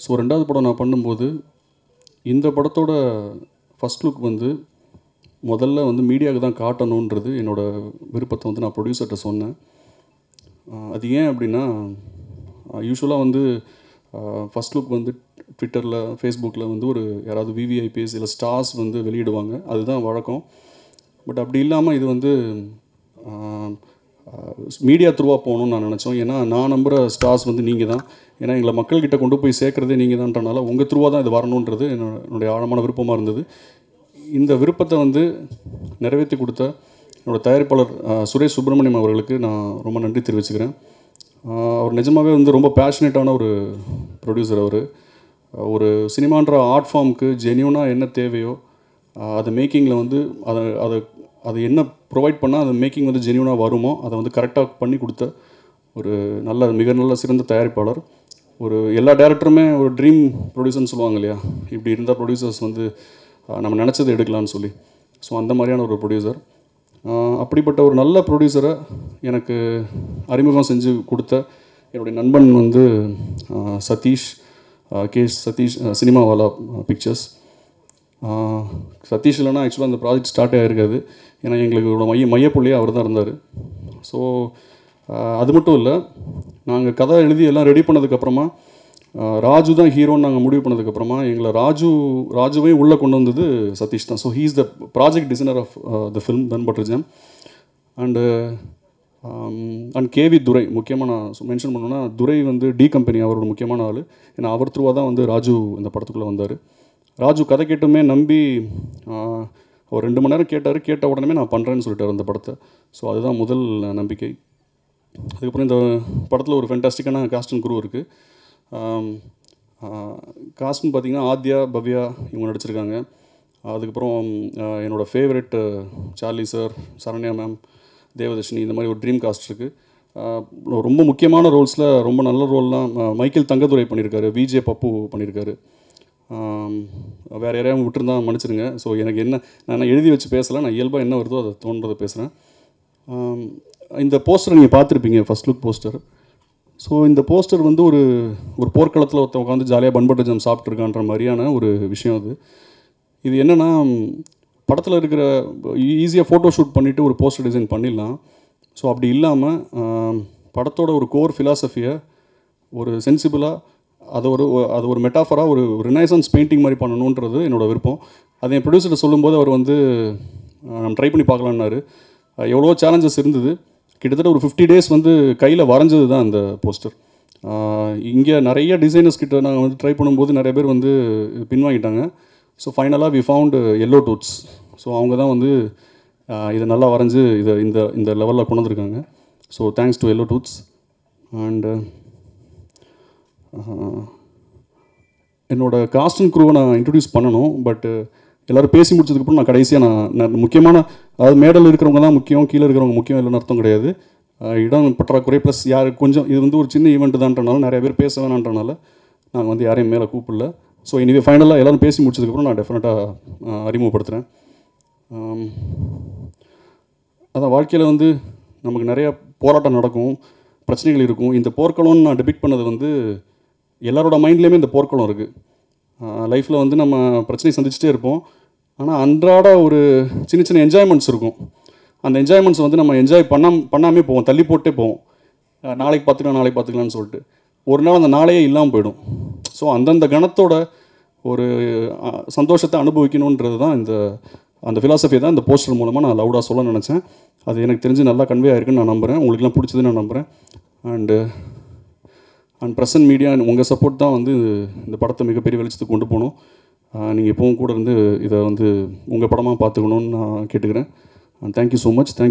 so ரெண்டாவது படம் நான் பண்ணும்போது இந்த படத்தோட ஃபஸ்ட் லுக் வந்து முதல்ல வந்து மீடியாவுக்கு தான் காட்டணுன்றது என்னோட விருப்பத்தை வந்து நான் ப்ரொடியூசர்கிட்ட சொன்னேன் ஆஹ் அது ஏன் அப்படின்னா யூஸ்வலாக வந்து ஃபஸ்ட் லுக் வந்து ட்விட்டரில் ஃபேஸ்புக்கில் வந்து ஒரு யாராவது விவிஐபிஎஸ் இல்லை ஸ்டார்ஸ் வந்து வெளியிடுவாங்க அதுதான் வழக்கம் பட் அப்படி இல்லாமல் இது வந்து மீடியா த்ரூவாக போகணும்னு நான் நினச்சோம் ஏன்னா நான் நம்புகிற ஸ்டார்ஸ் வந்து நீங்கள் தான் ஏன்னா எங்களை மக்கள்கிட்ட கொண்டு போய் சேர்க்குறதே நீங்கள் தான்றனால உங்கள் த்ரூவாக தான் இது வரணுன்றது என்னோட என்னுடைய ஆழமான விருப்பமாக இருந்தது இந்த விருப்பத்தை வந்து நிறைவேற்றி கொடுத்த என்னோட தயாரிப்பாளர் ஆஹ், சுரேஷ் சுப்பிரமணியம் அவர்களுக்கு நான் ரொம்ப நன்றி தெரிவிச்சுக்கிறேன் ஆஹ், அவர் நிஜமாகவே வந்து ரொம்ப பேஷனேட்டான ஒரு ப்ரொடியூசர் அவர் ஒரு சினிமான்ற ஆர்ட் ஃபார்முக்கு ஜென்யூனாக என்ன தேவையோ ஆஹ், அதை மேக்கிங்கில் வந்து அதை அதை அது என்ன ப்ரொவைட் பண்ணால் அது மேக்கிங் வந்து ஜென்யூனாக வருமோ அதை வந்து கரெக்டாக பண்ணி கொடுத்த ஒரு நல்ல மிக நல்ல சிறந்த தயாரிப்பாளர் ஒரு எல்லா டேரக்டருமே ஒரு ட்ரீம் ப்ரொடியூசர்னு சொல்லுவாங்க இல்லையா இப்படி இருந்த ப்ரொடியூசர்ஸ் வந்து ஆஹ், நம்ம நினச்சதை எடுக்கலாம்னு சொல்லி ஸோ அந்த மாதிரியான ஒரு ப்ரொடியூசர் அப்படிப்பட்ட ஒரு நல்ல ப்ரொடியூசரை எனக்கு அறிமுகம் செஞ்சு கொடுத்த என்னுடைய நண்பன் வந்து ஆஹ், சதீஷ் ஆஹ், கே சதீஷ் ஆஹ், சினிமாவாலா பிக்சர்ஸ் ஆஹ், சதீஷ் இல்லைன்னா ஆக்சுவலாக அந்த ப்ராஜெக்ட் ஸ்டார்ட் ஆகிருக்காது ஏன்னா எங்களுக்கு ஒரு மைய மையப்புள்ளியே அவர் தான் இருந்தார் ஸோ அது மட்டும் இல்லை நாங்கள் கதை எழுதி எல்லாம் ரெடி பண்ணதுக்கப்புறமா ஆஹ், ராஜு தான் ஹீரோன்னு நாங்கள் முடிவு பண்ணதுக்கப்புறமா எங்களை ராஜு ராஜுவையும் உள்ளே கொண்டு வந்தது சதீஷ் தான் so he's the project designer of the film then butter jam and and KV Durai முக்கியமாக நான் மென்ஷன் பண்ணணும்னா துரை வந்து டி கம்பெனி அவரோட முக்கியமான ஆள் ஏன்னா அவர் த்ரூவாக தான் வந்து ராஜு இந்த படத்துக்குள்ளே வந்தார் ராஜு கதை கேட்டுமே நம்பி ஆஹ், ஒரு ரெண்டு மணி நேரம் கேட்டார் கேட்ட உடனே நான் பண்ணுறேன்னு சொல்லிட்டார் அந்த படத்தை ஸோ அதுதான் முதல் நம்பிக்கை அதுக்கப்புறம் இந்த படத்தில் ஒரு ஃபென்டாஸ்டிக்கான காஸ்ட் அண்ட் குரூ இருக்குது காஸ்ட்னு பார்த்தீங்கன்னா ஆத்யா பவ்யா இவங்க நடிச்சிருக்காங்க அதுக்கப்புறம் ஆஹ், என்னோட favourite Charlie sir Saranya ma'am Devadarshini இந்த மாதிரி ஒரு ட்ரீம் காஸ்ட் இருக்குது ரொம்ப முக்கியமான ரோல்ஸில் ரொம்ப நல்ல ரோல்லாம் மைக்கேல் தங்கதுரை பண்ணியிருக்காரு விஜே பப்பு பண்ணியிருக்காரு ஆம், வேறு யாரையாவது விட்டுருந்தா மன்னிச்சிருங்க ஸோ எனக்கு என்ன நான் எழுதி வச்சு பேசலை நான் இயல்பாக என்ன வருதோ அதை தோன்றதை பேசுகிறேன் இந்த போஸ்டர் நீங்கள் பார்த்துருப்பீங்க ஃபர்ஸ்ட் லுக் போஸ்டர் ஸோ இந்த போஸ்டர் வந்து ஒரு ஒரு போர்க்களத்தில் ஒருத்தன் உட்காந்து ஜாலியாக பண்பட்ட ஜம் சாப்பிட்ருக்கான்ற மாதிரியான ஒரு விஷயம் அது இது என்னென்னா படத்தில் இருக்கிற ஈஸியாக ஃபோட்டோ ஷூட் பண்ணிவிட்டு ஒரு போஸ்டர் டிசைன் பண்ணிடலாம் ஸோ அப்படி இல்லாமல் படத்தோட ஒரு கோர் ஃபிலாசபியை ஒரு சென்சிபிளாக அதை ஒரு அது ஒரு மெட்டாஃபராக ஒரு ரினைசன்ஸ் பெயிண்டிங் மாதிரி பண்ணணுன்றது என்னோட விருப்பம் அதை என் ப்ரொடியூசர்கிட்ட சொல்லும்போது அவர் வந்து அஹ், நம்ம ட்ரை பண்ணி பார்க்கலான்னாரு அஹ், எவ்வளோ சேலஞ்சஸ் இருந்தது கிட்டத்தட்ட ஒரு ஃபிஃப்டி டேஸ் வந்து கையில் வரைஞ்சது தான் அந்த போஸ்டர் இங்கே நிறைய டிசைனர்ஸ் கிட்ட நாங்கள் வந்து ட்ரை பண்ணும்போது நிறைய பேர் வந்து பின்வாங்கிட்டாங்க ஸோ ஃபைனலாக we found Yellow Dudes so அவங்க தான் வந்து ஆஹ், இதை நல்லா வரைஞ்சு இதை இந்த இந்த லெவலில் கொண்டு வந்திருக்காங்க so thanks to Yellow Dudes and என்னோட காஸ்ட் அண்ட் குரூவை நான் இன்ட்ரடியூஸ் பண்ணணும் பட் எல்லோரும் பேசி முடிச்சதுக்கப்புறம் நான் கடைசியாக நான் நான் முக்கியமான அதாவது மேடல் இருக்கிறவங்க தான் முக்கியம் கீழே இருக்கிறவங்க முக்கியம் இல்லைன்னு அர்த்தம் கிடையாது ஆஹ் இடம் பற்றாக்குறை ப்ளஸ் யார் கொஞ்சம் இது வந்து ஒரு சின்ன ஈவெண்ட் தான்றனால நிறைய பேர் பேச வேணான்றனால நாங்கள் வந்து யாரையும் மேலே கூப்பிடல ஸோ இனிவே ஃபைனலாக எல்லோரும் பேசி முடிச்சதுக்கப்புறம் நான் டெஃபினட்டாக அறிமுகப்படுத்துகிறேன் ஆம், அதான் வாழ்க்கையில் வந்து நமக்கு நிறைய போராட்டம் நடக்கும் பிரச்சனைகள் இருக்கும் இந்த போர்க்களம்னு நான் டிபிக் பண்ணது வந்து எல்லாரோட மைண்ட்லேயுமே இந்த போர்க்களம் இருக்குது லைஃப்பில் வந்து நம்ம பிரச்சனை சந்திச்சுட்டே இருப்போம் ஆனால் அன்றாட ஒரு சின்ன சின்ன என்ஜாய்மெண்ட்ஸ் இருக்கும் அந்த என்ஜாய்மெண்ட்ஸ் வந்து நம்ம என்ஜாய் பண்ணாம பண்ணாமே போவோம் தள்ளி போட்டே போவோம் அஹ் நாளைக்கு பார்த்துக்கலாம் நாளைக்கு பார்த்துக்கலாம்னு சொல்லிட்டு ஒரு நாள் அந்த நாளையே இல்லாமல் போயிடும் ஸோ அந்தந்த கணத்தோட ஒரு அஹ், சந்தோஷத்தை அனுபவிக்கணுன்றது தான் இந்த அந்த ஃபிலாசபி தான் இந்த போஸ்டர் மூலமாக நான் லவுடாக சொல்ல நினச்சேன் அது எனக்கு தெரிஞ்சு நல்லா கன்வே ஆயிருக்குன்னு நான் நம்புகிறேன் உங்களுக்குலாம் பிடிச்சதுன்னு நான் நம்புகிறேன் அண்டு அண்ட் ப்ரெசன்ட் மீடியா உங்கள் சப்போர்ட் தான் வந்து இந்த படத்தை மிகப்பெரிய வெளிச்சத்துக்கு கொண்டு போகணும் நீங்கள் இப்போவும் கூட இருந்து இதை வந்து உங்கள் படமாக பார்த்துக்கணுன்னு நான் கேட்டுக்கிறேன் தேங்க்யூ ஸோ மச் தேங்க்